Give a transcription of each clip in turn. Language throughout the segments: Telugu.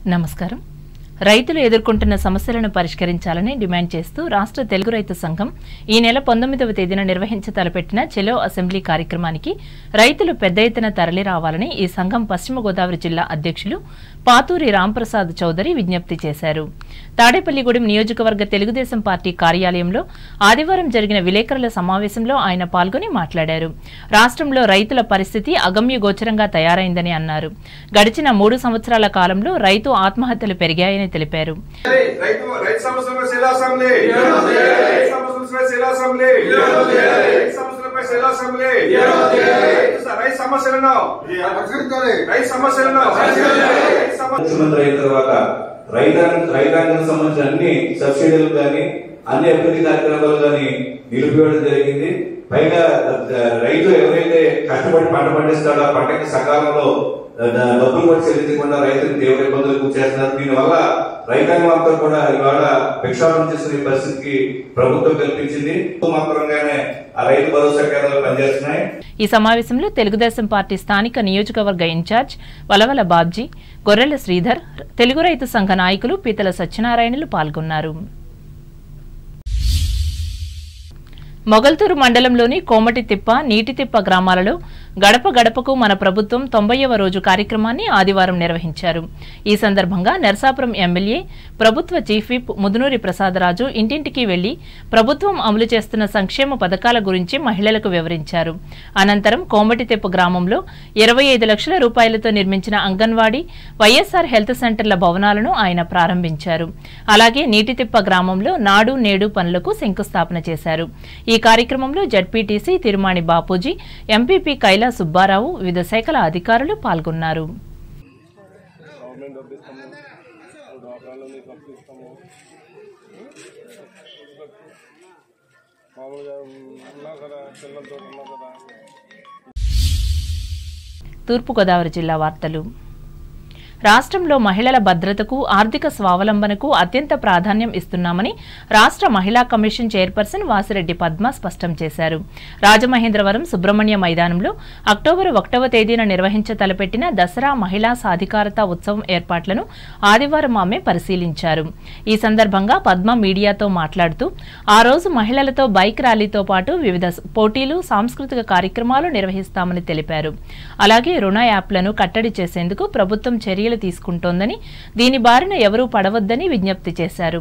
నమస్కారం రైతులు ఎదుర్కొంటున్న సమస్యలను పరిష్కరించాలని డిమాండ్ చేస్తూ రాష్ట్ర తెలుగు రైతు సంఘం ఈ నెల పంతొమ్మిదవ తేదీన నిర్వహించ తలపెట్టిన చెలో అసెంబ్లీ కార్యక్రమానికి రైతులు పెద్ద ఎత్తున తరలి రావాలని ఈ సంఘం పశ్చిమ గోదావరి జిల్లా అధ్యక్షులు పాతూరి రాంప్రసాద్ చౌదరి విజ్ఞప్తి చేశారు తాడేపల్లిగూడెం నియోజకవర్గ తెలుగుదేశం పార్టీ కార్యాలయంలో ఆదివారం జరిగిన విలేకరుల సమావేశంలో ఆయన పాల్గొని మాట్లాడారు రాష్ట్రంలో రైతుల పరిస్థితి అగమ్య గోచరంగా తయారైందని అన్నారు గడిచిన మూడు సంవత్సరాల కాలంలో రైతు ఆత్మహత్యలు పెరిగాయని తెలిపారు రైతు రైతు సమస్యలపై శిలా అసెంబ్లీ రైతు సమస్యలపై శిలా అసెంబ్లీ రైతు సమస్యలపై శిలా అసెంబ్లీ రైతు- రైతు సమస్యలను రైతు సమస్యలను రైతు సమస్య ముఖ్యమంత్రి అయిన తర్వాత రైతాంగ రైతాంగం సంబంధించిన అన్ని సబ్సిడీలు కానీ అన్ని అభివృద్ధి కార్యక్రమాలు కానీ నిలిపివేయడం జరిగింది పైగా ఆ, రైతు ఎవరైతే కష్టపడి పంట పండిస్తాడో ఆ పంటకి సకాలంలో ఆ, డబ్బులు కూడా చెల్లించకుండా రైతులు తీవ్ర ఇబ్బందులు గురి చేస్తున్నారు దీనివల్ల రైతాంగం అంతా కూడా ఇవాళ భిక్షాటన చేసిన ఈ పరిస్థితికి ప్రభుత్వం కల్పించింది మాత్రంగానే ఆ రైతు భరోసా కేంద్రాలు పనిచేస్తున్నాయి ఈ సమావేశంలో తెలుగుదేశం పార్టీ స్థానిక నియోజకవర్గ ఇన్ఛార్జ్ వలవల బాబ్జీ గొర్రెల శ్రీధర్ తెలుగు రైతు సంఘ నాయకులు పీతల సత్యనారాయణలు పాల్గొన్నారు మొగల్తూరు మండలంలోని కోమటి తిప్ప నీటి తిప్ప గ్రామాలలో గడప గడపకు మన ప్రభుత్వం తొంభైవ రోజు కార్యక్రమాన్ని ఆదివారం నిర్వహించారు ఈ సందర్భంగా నర్సాపురం ఎమ్మెల్యే ప్రభుత్వ చీఫ్ విప్ ముదునూరి ప్రసాదరాజు ఇంటింటికి వెళ్లి ప్రభుత్వం అమలు చేస్తున్న సంక్షేమ పథకాల గురించి మహిళలకు వివరించారు అనంతరం కోమటితిప్ప గ్రామంలో ఇరవై ఐదు లక్షల రూపాయలతో నిర్మించిన అంగన్వాడీ వైఎస్ఆర్ హెల్త్ సెంటర్ల భవనాలను ఆయన ప్రారంభించారు అలాగే నీటితిప్ప గ్రామంలో నాడు నేడు పనులకు శంకుస్థాపన చేశారు ఈ కార్యక్రమంలో జడ్పీటీసీ తిరుమాణి బాపూజీ ఎంపీపీ కైలా సుబ్బారావు వివిధ శాఖల అధికారులు పాల్గొన్నారు గవర్నమెంట్ డబ్బు ఇస్తాము డ్వాక్రాలో మీకు అప్పు ఇస్తాము మామూలుగా ఉన్నావు కదా పిల్లలతో ఉన్నావు కదా తూర్పుగోదావరి జిల్లా వార్తలు రాష్ట్రంలో మహిళల భద్రతకు ఆర్థిక స్వావలంబనకు అత్యంత ప్రాధాన్యం ఇస్తున్నామని రాష్ట్ర మహిళా కమిషన్ చైర్పర్సన్ వాసిరెడ్డి పద్మ స్పష్టం చేశారు రాజమహేంద్రవరం సుబ్రహ్మణ్య మైదానంలో అక్టోబర్ ఒకటవ తేదీన నిర్వహించ తలపెట్టిన దసరా మహిళా సాధికారత ఉత్సవం ఏర్పాట్లను ఆదివారం ఆమె పరిశీలించారు ఈ సందర్భంగా పద్మ మీడియాతో మాట్లాడుతూ ఆ రోజు మహిళలతో బైక్ ర్యాలీతో పాటు వివిధ పోటీలు సాంస్కృతిక కార్యక్రమాలు నిర్వహిస్తామని తెలిపారు అలాగే రుణ యాప్లను కట్టడి చేసేందుకు ప్రభుత్వం చర్యలు తీసుకుంటోందని దీని బారిన ఎవరూ పడవద్దని విజ్ఞప్తి చేశారు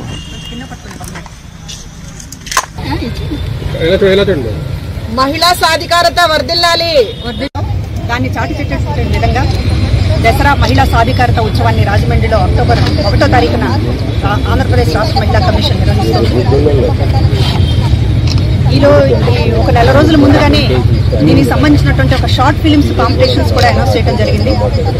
ఎలా చూ- ఎలా చూడండి మహిళా సాధికారత వర్ధిల్లాలి దాన్ని చాటి చెప్పే విధంగా దసరా మహిళా సాధికారత ఉత్సవాన్ని రాజమండ్రిలో అక్టోబర్ ఒకటో తారీఖున ఆ- ఆంధ్రప్రదేశ్ రాష్ట్ర మహిళా కమిషన్ నిర్వహిస్తుంది ఈలో ఈ ఒక నెల రోజుల ముందుగానే దీనికి సంబంధించినటువంటి ఒక షార్ట్ ఫిలిమ్స్ కాంపిటీషన్స్ కూడా అనౌన్స్ చేయడం జరిగింది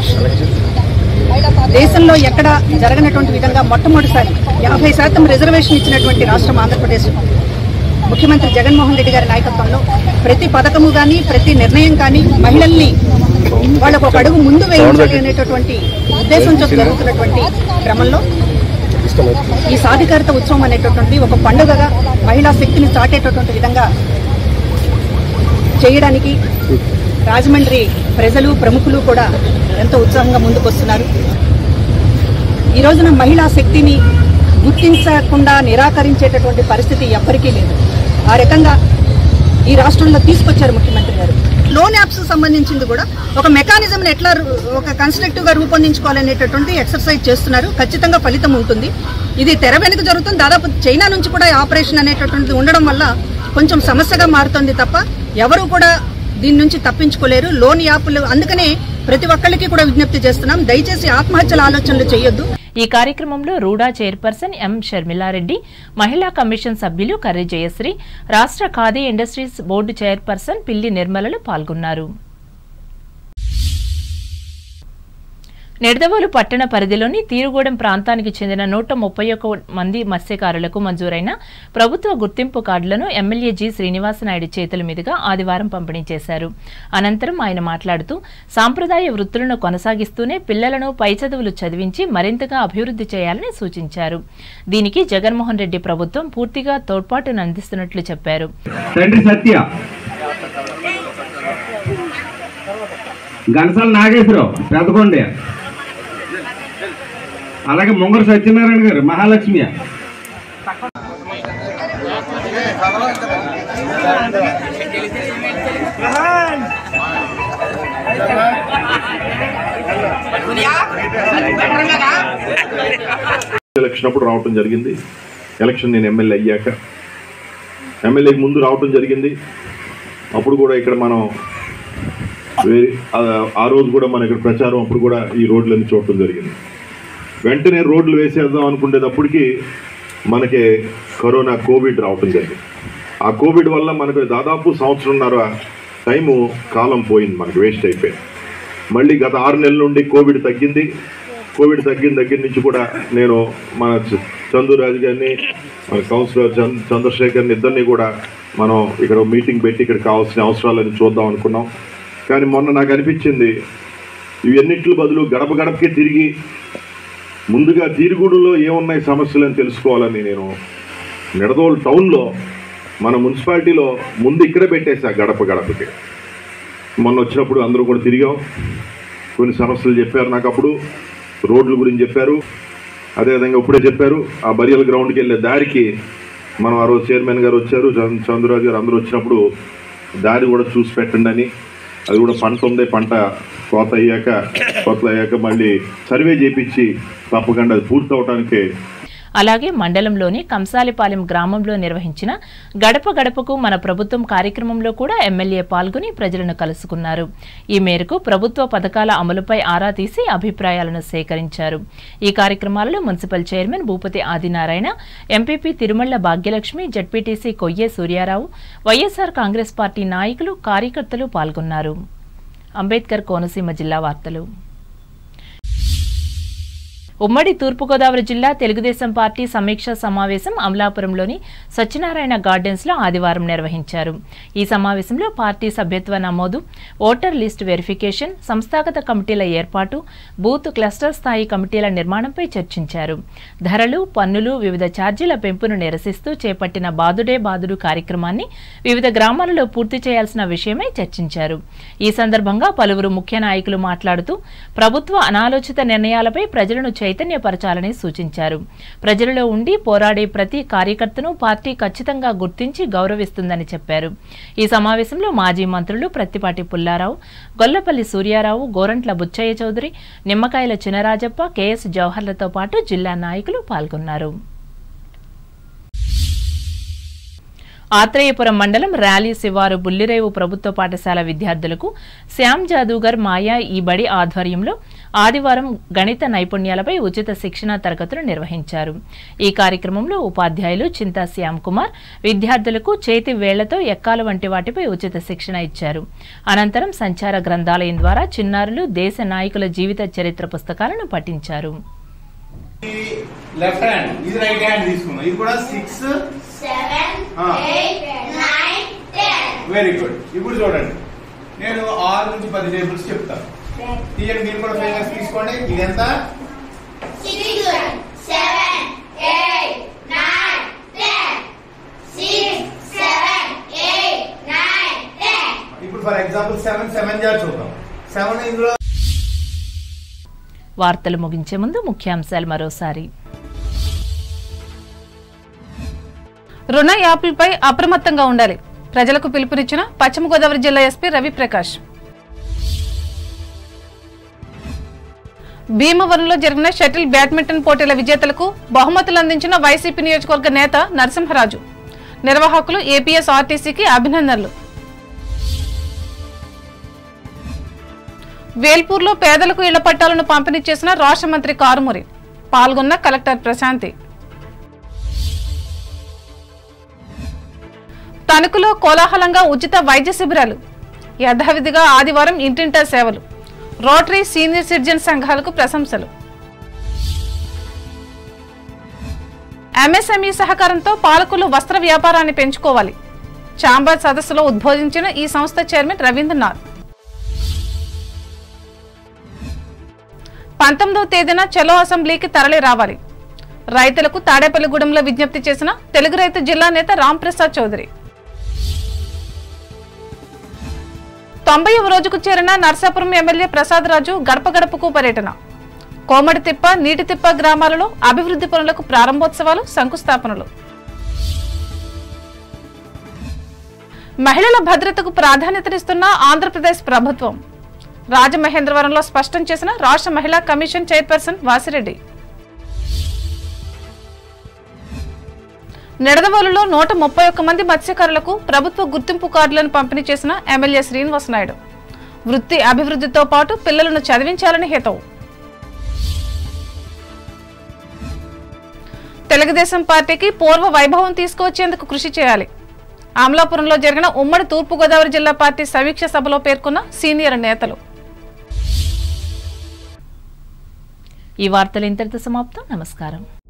దేశంలో ఎక్కడ జరగనటువంటి విధంగా మొట్టమొదటిసారి యాభై శాతం రిజర్వేషన్ ఇచ్చినటువంటి రాష్ట్రం ఆంధ్రప్రదేశ్ ముఖ్యమంత్రి జగన్మోహన్ రెడ్డి గారి నాయకత్వంలో ప్రతి పథకము కానీ ప్రతి నిర్ణయం కానీ మహిళల్ని వాళ్ళకు ఒక అడుగు ముందు వేయించాలి అనేటటువంటి ఉద్దేశంతో జరుగుతున్నటువంటి క్రమంలో ఈ సాధికారత ఉత్సవం అనేటటువంటి ఒక పండుగగా మహిళా శక్తిని చాటేటటువంటి విధంగా చేయడానికి రాజమండ్రి ప్రజలు ప్రముఖులు కూడా ఎంతో ఉత్సాహంగా ముందుకొస్తున్నారు ఈ రోజున మహిళా శక్తిని గుర్తించకుండా నిరాకరించేటటువంటి పరిస్థితి ఎవ్వరికీ లేదు ఆ రకంగా ఈ రాష్ట్రంలో తీసుకొచ్చారు ముఖ్యమంత్రి గారు లోన్ యాప్స్ సంబంధించింది కూడా ఒక మెకానిజం ఎట్లా రు- ఒక కన్స్ట్రక్టివ్ గా రూపొందించుకోవాలనేటటువంటి ఎక్సర్సైజ్ చేస్తున్నారు ఖచ్చితంగా ఫలితం ఉంటుంది ఇది తెర వెనుక జరుగుతుంది దాదాపు చైనా నుంచి కూడా ఈ ఆపరేషన్ అనేటటువంటిది ఉండడం వల్ల కొంచెం సమస్యగా మారుతుంది తప్ప ఎవరు కూడా దీని నుంచి తప్పించుకోలేరు లోన్ యాప్లు అందుకనే ప్రతి ఒక్కళ్ళకి కూడా విజ్ఞప్తి చేస్తున్నాం దయచేసి ఆత్మహత్యల ఆలోచనలు చేయొద్దు ఈ కార్యక్రమంలో రూడా చైర్పర్సన్ ఎం షర్మిలారెడ్డి మహిళా కమిషన్ సభ్యులు కర్రి జయశ్రీ రాష్ట్ర ఖాదీ ఇండస్ట్రీస్ బోర్డు చైర్పర్సన్ పిల్లి నిర్మలలు పాల్గొన్నారు నిడదవోలు పట్టణ పరిధిలోని తీరుగూడెం ప్రాంతానికి చెందిన నూట ముప్పై ఒక్క మంది మత్స్యకారులకు మంజూరైన ప్రభుత్వ గుర్తింపు కార్డులను ఎమ్మెల్యే జి శ్రీనివాసనాయుడు చేతుల మీదుగా ఆదివారం పంపిణీ చేశారు అనంతరం ఆయన మాట్లాడుతూ సాంప్రదాయ వృత్తులను కొనసాగిస్తూనే పిల్లలను పై చదువులు చదివించి మరింతగా అభివృద్ధి చేయాలని సూచించారు దీనికి జగన్మోహన్ రెడ్డి ప్రభుత్వం పూర్తిగా తోడ్పాటును అందిస్తున్నట్లు చెప్పారు తండ్రి సత్య గణసాల నాగేశ్వరరావు పెద్దకొండ అలాగే ముంగరు సత్యనారాయణ గారు మహాలక్ష్మి ఎలక్షన్ అప్పుడు రావటం జరిగింది ఎలక్షన్ నేను ఎమ్మెల్యే అయ్యాక ఎమ్మెల్యేకి ముందు రావటం జరిగింది అప్పుడు కూడా ఇక్కడ మనం వే- ఆ- ఆ రోజు కూడా మన ఇక్కడ ప్రచారం అప్పుడు కూడా ఈ రోడ్లన్నీ చూడటం జరిగింది వెంటనే రోడ్లు వేసేద్దాం అనుకునేటప్పటికి మనకి కరోనా కోవిడ్ రావటం జరిగింది ఆ కోవిడ్ వల్ల మనకు దాదాపు సంవత్సరంన్నర టైము కాలం పోయింది మనకి వేస్ట్ అయిపోయింది మళ్ళీ గత ఆరు నెలల నుండి కోవిడ్ తగ్గింది కోవిడ్ తగ్గిన దగ్గర నుంచి కూడా నేను మన చ- చందురాజు గారిని మన కౌన్సిలర్ చంద్ చంద్రశేఖర్ని ఇద్దరిని కూడా మనం ఇక్కడ మీటింగ్ పెట్టి ఇక్కడ కావాల్సిన అవసరాలని చూద్దాం అనుకున్నాం కానీ మొన్న నాకు అనిపించింది ఇవన్నిటి బదులు గడప గడపకే తిరిగి ముందుగా తీరుగుడులో ఏమున్నాయి సమస్యలు అని తెలుసుకోవాలని నేను నిడదోల్ టౌన్లో మన మున్సిపాలిటీలో ముందు ఇక్కడే పెట్టేసా గడప గడపకి మొన్న వచ్చినప్పుడు అందరూ కూడా తిరిగాం కొన్ని సమస్యలు చెప్పారు నాకు అప్పుడు రోడ్ల గురించి చెప్పారు అదేవిధంగా ఇప్పుడే చెప్పారు ఆ బరియల్ గ్రౌండ్కి వెళ్ళే దారికి మనం ఆ రోజు చైర్మన్ గారు వచ్చారు చంద్ర- చంద్రరాజు గారు అందరూ వచ్చినప్పుడు దారి కూడా చూసి పెట్టండి అని అది కూడా పంట ఉంది పంట కోత అయ్యాక కోత అయ్యాక మళ్ళీ సర్వే చేపించి తప్పకుండా అది పూర్తి అవడానికి అలాగే మండలంలోని కంసాలిపాలెం గ్రామంలో నిర్వహించిన గడప గడపకు మన ప్రభుత్వం కార్యక్రమంలో కూడా ఎమ్మెల్యే పాల్గొని ప్రజలను కలుసుకున్నారు ఈ మేరకు ప్రభుత్వ పథకాల అమలుపై ఆరా తీసి అభిప్రాయాలను సేకరించారు ఈ కార్యక్రమాలలో municipal chairman Bhupathi Adinarayana MPP Tirumala Bhagyalakshmi ZPTC Koyye Suryarao YSR Congress party నాయకులు కార్యకర్తలు పాల్గొన్నారు అంబేద్కర్ కోనసీమ జిల్లా వార్తలు ఉమ్మడి తూర్పుగోదావరి జిల్లా తెలుగుదేశం పార్టీ సమీక్ష సమావేశం అమలాపురంలోని సత్యనారాయణ గార్డెన్స్ లో ఆదివారం నిర్వహించారు ఈ సమావేశంలో పార్టీ సభ్యత్వ నమోదు ఓటర్ లిస్ట్ వెరిఫికేషన్ సంస్థాగత కమిటీల ఏర్పాటు బూత్ క్లస్టర్ స్థాయి కమిటీల నిర్మాణంపై చర్చించారు ధరలు పన్నులు వివిధ ఛార్జీల పెంపును నిరసిస్తూ చేపట్టిన బాదుడే బాదుడు కార్యక్రమాన్ని వివిధ గ్రామాలలో పూర్తి చేయాల్సిన విషయమై చర్చించారు ఈ సందర్భంగా పలువురు ముఖ్య నాయకులు మాట్లాడుతూ ప్రభుత్వ అనాలోచిత నిర్ణయాలపై ప్రజలను చైతన్యపరచాలని సూచించారు ప్రజలలో ఉండి పోరాడే ప్రతి కార్యకర్తను పార్టీ ఖచ్చితంగా గుర్తించి గౌరవిస్తుందని చెప్పారు ఈ సమావేశంలో మాజీ మంత్రులు ప్రత్తిపాటి పుల్లారావు గొల్లపల్లి సూర్యారావు గోరంట్ల బుచ్చయ్య చౌదరి నిమ్మకాయల చినరాజప్ప కెఎస్ జవహర్లతో పాటు జిల్లా నాయకులు పాల్గొన్నారు ఆత్రేయపురం మండలం ర్యాలీ శివారు బుల్లిరేవు ప్రభుత్వ పాఠశాల విద్యార్థులకు శ్యామ్ జాదూగర్ మాయా ఈ బడి ఆధ్వర్యంలో ఆదివారం గణిత నైపుణ్యాలపై ఉచిత శిక్షణ తరగతులు నిర్వహించారు ఈ కార్యక్రమంలో ఉపాధ్యాయులు చింతా శ్యామ్ కుమార్ విద్యార్థులకు చేతి వేళ్లతో ఎక్కాలు వంటి వాటిపై ఉచిత శిక్షణ ఇచ్చారు అనంతరం సంచార గ్రంథాలయం ద్వారా చిన్నారులు దేశ నాయకుల జీవిత చరిత్ర పుస్తకాలను పఠించారు లెఫ్ట్ హ్యాండ్ ఇది రైట్ హ్యాండ్ తీసుకున్నాం ఇది కూడా సిక్స్ వెరీ గుడ్ ఇప్పుడు చూడండి నేను ఆరు నుంచి పది టేబుల్స్ చెప్తాను తీయండి మీరు కూడా ఫింగర్స్ తీసుకోండి ఇది ఎంత ఇప్పుడు ఫర్ ఎగ్జాంపుల్ సెవెన్ సెవెన్ జా చూద్దాం సెవెన్ ఇందులో వార్తలు ముగించే ముందు ముఖ్యాంశాలు మరోసారి రుణ యాప్లపై అప్రమత్తంగా ఉండాలి ప్రజలకు పిలుపునిచ్చిన పశ్చిమ గోదావరి జిల్లా ఎస్పీ రవిప్రకాష్ భీమవరంలో జరిగిన షటిల్ బ్యాడ్మింటన్ పోటీల విజేతలకు బహుమతులు అందించిన వైసీపీ నియోజకవర్గ నేత నరసింహరాజు నిర్వాహకులు ఏపీఎస్ ఆర్టీసీకి అభినందనలు వేల్పూర్లో పేదలకు ఇళ్ల పట్టాలను పంపిణీ చేసిన రాష్ట్ర మంత్రి కారుమూరి పాల్గొన్న కలెక్టర్ ప్రశాంతి తణుకులో కోలాహలంగా ఉచిత వైద్య శిబిరాలు యథావిధిగా ఆదివారం ఇంటింటా సేవలు రోటరీ సీనియర్ సిటిజన్ సంఘాలకు ప్రశంసలు ఎంఎస్ఎంఈ సహకారంతో పాలకులు వస్త్ర వ్యాపారాన్ని పెంచుకోవాలి చాంబర్ సదస్సులో ఉద్బోధించిన ఈ సంస్థ చైర్మన్ రవీంద్రనాథ్ పంతొమ్మిదవ తేదీన చలో అసెంబ్లీకి తరలి రావాలి రైతులకు తాడేపల్లిగూడెంలో విజ్ఞప్తి చేసిన తెలుగు రైతు జిల్లా నేత రాంప్రసాద్ చౌదరి తొంభైవ రోజుకు చేరిన నర్సాపురం ఎమ్మెల్యే ప్రసాద్ రాజు గడప గడపకు పర్యటన కోమటి తిప్ప నీటి తిప్ప గ్రామాలలో అభివృద్ధి పనులకు ప్రారంభోత్సవాలు శంకుస్థాపనలు మహిళల భద్రతకు ప్రాధాన్యతనిస్తున్న ఆంధ్రప్రదేశ్ ప్రభుత్వం రాజమహేంద్రవరంలో స్పష్టం చేసిన రాష్ట్ర మహిళా కమిషన్ చైర్పర్సన్ వాసిరెడ్డి నిడదవోలులో నూట ముప్పై ఒక్క మంది మత్స్యకారులకు ప్రభుత్వ గుర్తింపు కార్డులను పంపిణీ చేసిన ఎమ్మెల్యే శ్రీనివాస్ నాయుడు వృత్తి అభివృద్ధితో పాటు పిల్లలను చదివించాలని హితవు తెలుగుదేశం పార్టీకి పూర్వ వైభవం తీసుకువచ్చేందుకు కృషి చేయాలి అమలాపురంలో జరిగిన ఉమ్మడి తూర్పుగోదావరి జిల్లా పార్టీ సమీక్ష సభలో పేర్కొన్న సీనియర్ నేతలు ఈ వార్తలు ఇంతటితో సమాప్తం నమస్కారం